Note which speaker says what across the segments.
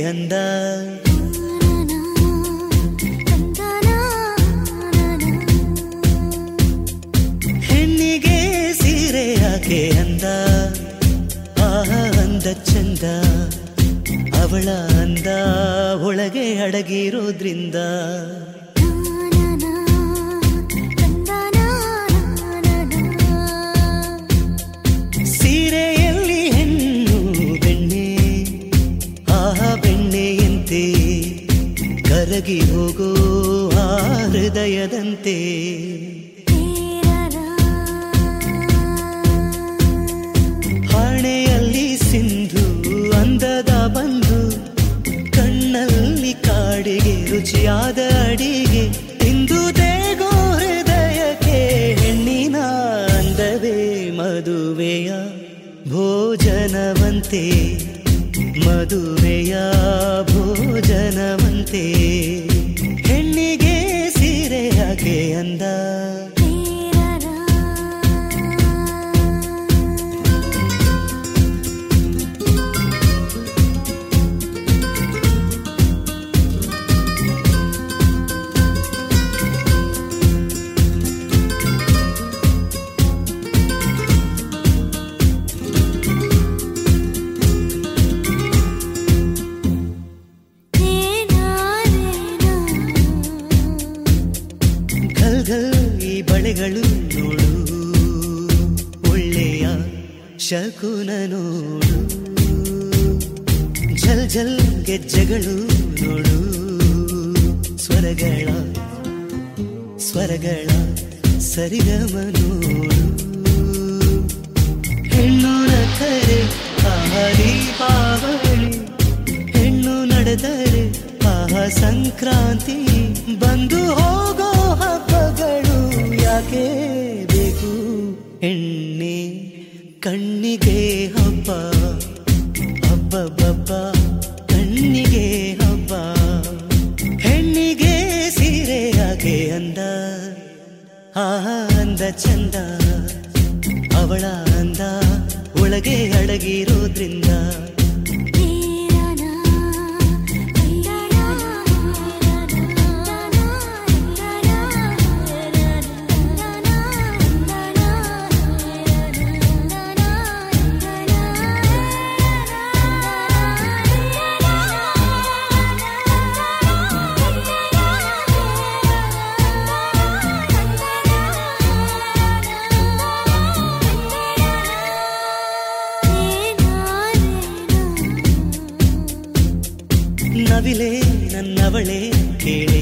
Speaker 1: ಅಂದ ಹೆಣ್ಣಿಗೆ ಸೀರೆ ಯಾಕೆ ಅಂದ ಆಹ ಅಂದ ಚಂದ ಅವಳ ಅಂದ ಒಳಗೆ ಅಡಗಿರೋದ್ರಿಂದ ಸೀರೆಯಲ್ಲಿ ಹೆಣ್ಣು ಬೆಣ್ಣೆ ಆಹ ಬೆಣ್ಣೆಯಂತೆ ಕರಗಿ ಹೋಗೋ ಆ ಹೃದಯದಂತೆ ಹಣೆಯಲ್ಲಿ ಸಿಂಧು ಅಂದದ ಬಂದು ಕಣ್ಣಲ್ಲಿ ಕಾಡಿಗೆ ರುಚಿಯಾದ ಅಡಿಗೆ ಇಂದು ದೇಗೋ ಹೃದಯಕ್ಕೆ ಹೆಣ್ಣಿನ ಅಂದವೇ ಮದುವೆಯ ಭೋಜನವಂತೆ ಮದುವೆಯ ಭೋಜನವಂತೆ ಹೆಣ್ಣಿಗೆ ಸೀರೆ ಯಾಕೆ ಅಂದ ಘಲ್ ಘಲ್ ಈ ಬಳೆಗಳು ನೋಡು ಒಳ್ಳೆಯ ಶಕುನ ನೋಡು ಝಲ್ ಝಲ್ ಗೆಜ್ಜೆಗಳು ನೋಡು ಸ್ವರಗಳ ಸ್ವರಗಳ ಸರಿಗಮ ನೋಡು ಹೆಣ್ಣು ನಕ್ಕರೆ ಆಹ ದೀಪಾವಳಿ ಹೆಣ್ಣು ನಡೆದರೆ ಆಹ ಸಂಕ್ರಾಂತಿ ಬಂದು ಹೋಗೋ ಹಬ್ಬಗಳು ಯಾಕೆ ಬೇಕು ಹೆಣ್ಣೆ ಕಣ್ಣಿಗೆ ಹಬ್ಬ ಹಬ್ಬಬ್ಬಬ್ಬ ಕಣ್ಣಿಗೆ ಹಬ್ಬ ಹೆಣ್ಣಿಗೆ ಸೀರೆ ಯಾಕೆ ಅಂದ ಆಹ ಅಂದ ಚಂದ ಅವಳ ಅಂದ ಒಳಗೆ ಅಡಗಿರೋದ್ರಿಂದ ನವಿಲೆ ನನ್ನವಳೆ ಕೇಳೆ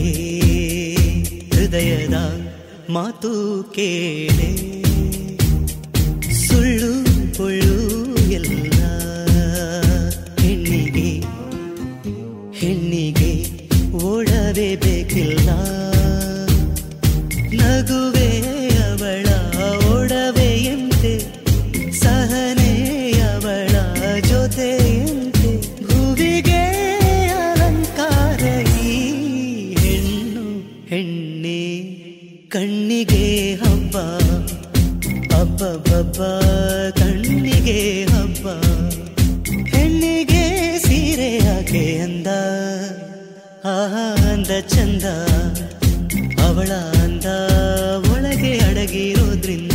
Speaker 1: ಹೃದಯದ ಮಾತು ಕೇಳೆ ಸುಳ್ಳು ಪೊಳ್ಳು ಎಲ್ಲ ಹೆಣ್ಣಿಗೆ ಹೆಣ್ಣಿಗೆ ಓಡವೇ ಬೇಕಿಲ್ಲ ನಗುವೆ ಅವಳ ಒಡವೆಯಂತೆ ಸಹನೆ ಅವಳ ಜೊತೆಯಂತೆ ಭುವಿಗೆ ಅಲಂಕಾರ ಈ ಹೆಣ್ಣು ಹೆಣ್ಣೆ ಕಣ್ಣಿಗೆ ಹಬ್ಬ ಹಬ್ಬಬ್ಬಬ್ಬ ಕಣ್ಣಿಗೆ ಹಬ್ಬ ಹೆಣ್ಣಿಗೆ ಸೀರೆ ಯಾಕೆ ಅಂದ ಆಹ ಅಂದ ಚಂದ ಅವಳ ಅಂದ ಒಳಗೆ ಅಡಗಿರೋದ್ರಿಂದ